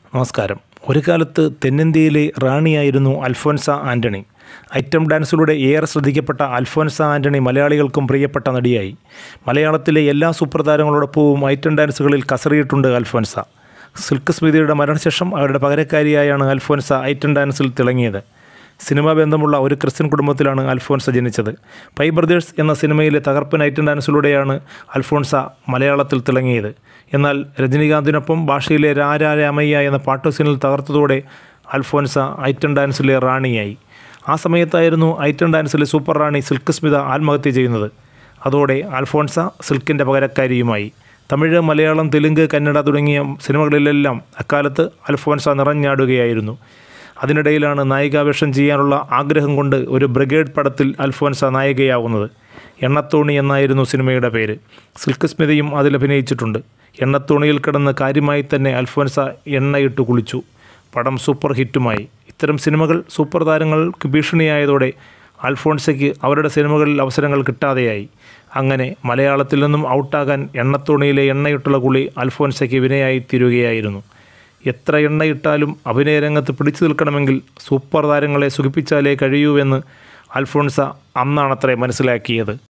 നമസ്കാരം ഒരു കാലത്ത് തെന്നിന്ത്യയിലെ റാണിയായിരുന്നു അൽഫോൻസ ആൻ്റണി ഐറ്റം ഡാൻസിലൂടെ ഏറെ ശ്രദ്ധിക്കപ്പെട്ട അൽഫോൻസ ആൻ്റണി മലയാളികൾക്കും പ്രിയപ്പെട്ട നടിയായി മലയാളത്തിലെ എല്ലാ സൂപ്പർ താരങ്ങളോടൊപ്പവും ഐറ്റം ഡാൻസുകളിൽ കസറിയിട്ടുണ്ട് അൽഫോൻസ സിൽക്ക് സ്മിതയുടെ മരണശേഷം അവരുടെ പകരക്കാരിയായാണ് അൽഫോൻസ ഐറ്റം ഡാൻസിൽ തിളങ്ങിയത് സിനിമാ ബന്ധമുള്ള ഒരു ക്രിസ്ത്യൻ കുടുംബത്തിലാണ് അൽഫോൻസ ജനിച്ചത് പൈ ബ്രദേഴ്സ് എന്ന സിനിമയിലെ തകർപ്പൻ ഐറ്റം ഡാൻസിലൂടെയാണ് അൽഫോൻസ മലയാളത്തിൽ തിളങ്ങിയത് എന്നാൽ രജനീകാന്തിനൊപ്പം ഭാഷയിലെ രാരാമയ്യ എന്ന പാട്ട് സീനിൽ തകർത്തതോടെ അൽഫോൻസ ഐറ്റം ഡാൻസിലെ റാണിയായി ആ സമയത്തായിരുന്നു ഐറ്റം ഡാൻസിലെ സൂപ്പർ റാണി സിൽക്ക് സ്മിത ആത്മഹത്യ ചെയ്യുന്നത് അതോടെ അൽഫോൻസ സിൽക്കിൻ്റെ പകരക്കാരിയുമായി തമിഴ് മലയാളം തെലുങ്ക് കന്നഡ തുടങ്ങിയ സിനിമകളിലെല്ലാം അക്കാലത്ത് അൽഫോൻസ നിറഞ്ഞാടുകയായിരുന്നു അതിനിടയിലാണ് നായികാവേഷം ചെയ്യാനുള്ള ആഗ്രഹം കൊണ്ട് ഒരു ബ്രിഗേഡ് പടത്തിൽ അൽഫോൻസ നായികയാവുന്നത് എണ്ണത്തോണി എന്നായിരുന്നു സിനിമയുടെ പേര് സിൽക്ക് സ്മിതയും അതിലഭിനയിച്ചിട്ടുണ്ട് എണ്ണത്തോണിയിൽ കിടന്ന് കാര്യമായി തന്നെ അൽഫോൻസ എണ്ണയിട്ട് കുളിച്ചു പടം സൂപ്പർ ഹിറ്റുമായി ഇത്തരം സിനിമകൾ സൂപ്പർ താരങ്ങൾക്ക് ഭീഷണിയായതോടെ അൽഫോൺസയ്ക്ക് അവരുടെ സിനിമകളിൽ അവസരങ്ങൾ കിട്ടാതെയായി അങ്ങനെ മലയാളത്തിൽ നിന്നും ഔട്ടാകാൻ എണ്ണത്തോണിയിലെ എണ്ണയിട്ടുള്ള കുളി അൽഫോൻസയ്ക്ക് വിനയായി തീരുകയായിരുന്നു എത്ര എണ്ണയിട്ടാലും അഭിനയരംഗത്ത് പിടിച്ചു നിൽക്കണമെങ്കിൽ സൂപ്പർ താരങ്ങളെ സുഖിപ്പിച്ചാലേ കഴിയൂവെന്ന് അൽഫോൺസ അന്നാണത്രേ മനസ്സിലാക്കിയത്